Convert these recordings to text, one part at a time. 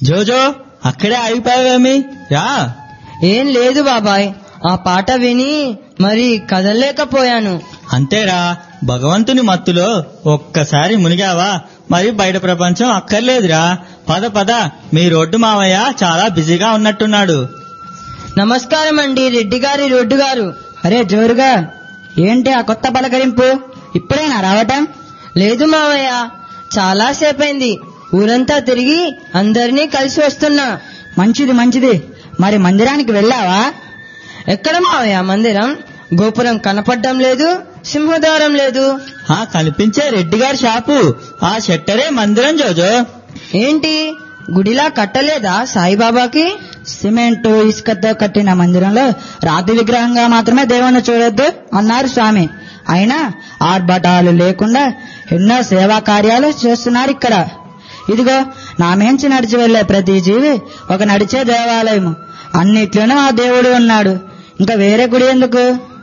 జోజో అక్కడే ఆగిపోయావేమి రా ఏం లేదు బాబాయ్ ఆ పాట విని మరి కదలలేకపోయాను అంతేరా భగవంతుని మత్తులో ఒక్కసారి మునిగావా మరి బయట ప్రపంచం అక్కర్లేదురా పద పద మీ రోడ్డు మావయ్య చాలా బిజీగా ఉన్నట్టున్నాడు నమస్కారం అండి రెడ్డి గారి రోడ్డు గారు అరే జోరుగా ఏంటి ఆ కొత్త పలకరింపు ఇప్పుడేనా రావటం లేదు మావయ్య చాలా సేపైంది ఊరంతా తిరిగి అందరినీ కలిసి వస్తున్నా మంచిది మంచిది మరి మందిరానికి వెళ్ళావా ఎక్కడ మావయ్య మందిరం గోపురం కనపడడం లేదు సింహద్వారం లేదు ఆ కనిపించే రెడ్డి గారి షాపు ఆ షట్టరే మందిరం జోజో ఏంటి గుడిలా కట్టలేదా సాయిబాబాకి సిమెంట్ ఇసుకతో కట్టిన మందిరంలో రాతి విగ్రహంగా మాత్రమే దేవుణ్ణి చూడొద్దు అన్నారు స్వామి అయినా ఆర్భటాలు లేకుండా ఎన్నో సేవా కార్యాలు చేస్తున్నారు ఇక్కడ ఇదిగో నా మేంచి నడిచి వెళ్లే ప్రతి జీవి ఒక నడిచే దేవాలయము అన్నిట్లోనూ ఆ దేవుడు ఉన్నాడు ఇంకా వేరే గుడి ఎందుకు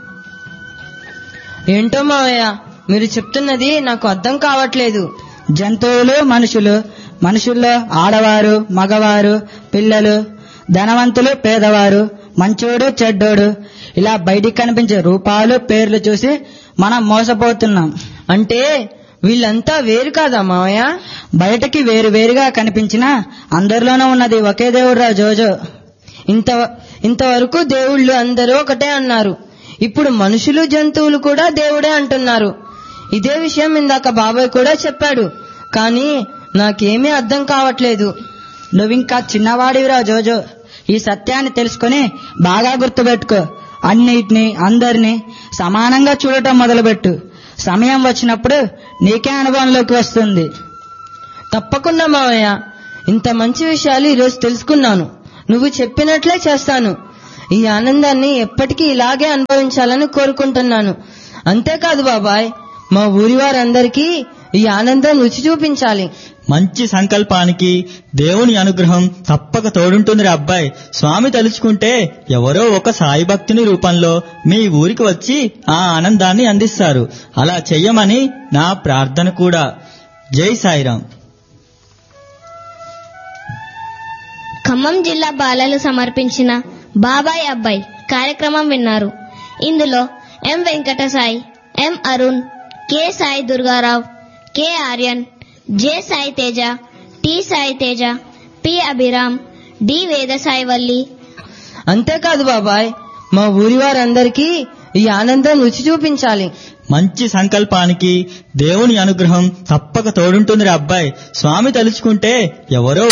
ఏంటో మావయ్య మీరు చెప్తున్నది నాకు అర్థం కావట్లేదు జంతువులు మనుషులు మనుషుల్లో ఆడవారు మగవారు పిల్లలు ధనవంతులు పేదవారు మంచోడు చెడ్డోడు ఇలా బయటికి కనిపించే రూపాలు పేర్లు చూసి మనం మోసపోతున్నాం అంటే వీళ్ళంతా వేరు కాదా మావయ్య బయటకి వేరు వేరుగా కనిపించినా అందరిలోనూ ఉన్నది ఒకే దేవుడురా జోజో ఇంత ఇంతవరకు దేవుళ్ళు అందరూ ఒకటే అన్నారు ఇప్పుడు మనుషులు జంతువులు కూడా దేవుడే అంటున్నారు ఇదే విషయం ఇందాక బాబాయ్ కూడా చెప్పాడు కానీ నాకేమీ అర్థం కావట్లేదు నువ్వింకా చిన్నవాడివిరా జోజో ఈ సత్యాన్ని తెలుసుకొని బాగా గుర్తుపెట్టుకో అన్నిటిని అందరినీ సమానంగా చూడటం మొదలుపెట్టు సమయం వచ్చినప్పుడు నీకే అనుభవంలోకి వస్తుంది తప్పకుండా మావయ్య ఇంత మంచి విషయాలు ఈరోజు తెలుసుకున్నాను నువ్వు చెప్పినట్లే చేస్తాను ఈ ఆనందాన్ని ఎప్పటికీ ఇలాగే అనుభవించాలని కోరుకుంటున్నాను అంతేకాదు బాబాయ్ మా ఊరి వారందరికీ ఈ ఆనందం రుచి చూపించాలి మంచి సంకల్పానికి దేవుని అనుగ్రహం తప్పక తోడుంటుంది అబ్బాయి స్వామి తలుచుకుంటే ఎవరో ఒక సాయి భక్తుని రూపంలో మీ ఊరికి వచ్చి ఆ ఆనందాన్ని అందిస్తారు అలా చెయ్యమని నా ప్రార్థన కూడా జై సాయిరాం ఖమ్మం జిల్లా బాలలు సమర్పించిన బాబాయ్ అబ్బాయి కార్యక్రమం విన్నారు ఇందులో M Venkatasai M Arun K Sai Durgarao K Aryan J Sai Teja T Sai Teja P Abhiram D Vedasai Valli అంతేకాదు బాబాయ్ మా ఊరి వారందరికీ ఈ ఆనందం రుచి చూపించాలి మంచి సంకల్పానికి దేవుని అనుగ్రహం తప్పక తోడుంటుంది అబ్బాయి స్వామి తలుచుకుంటే ఎవరో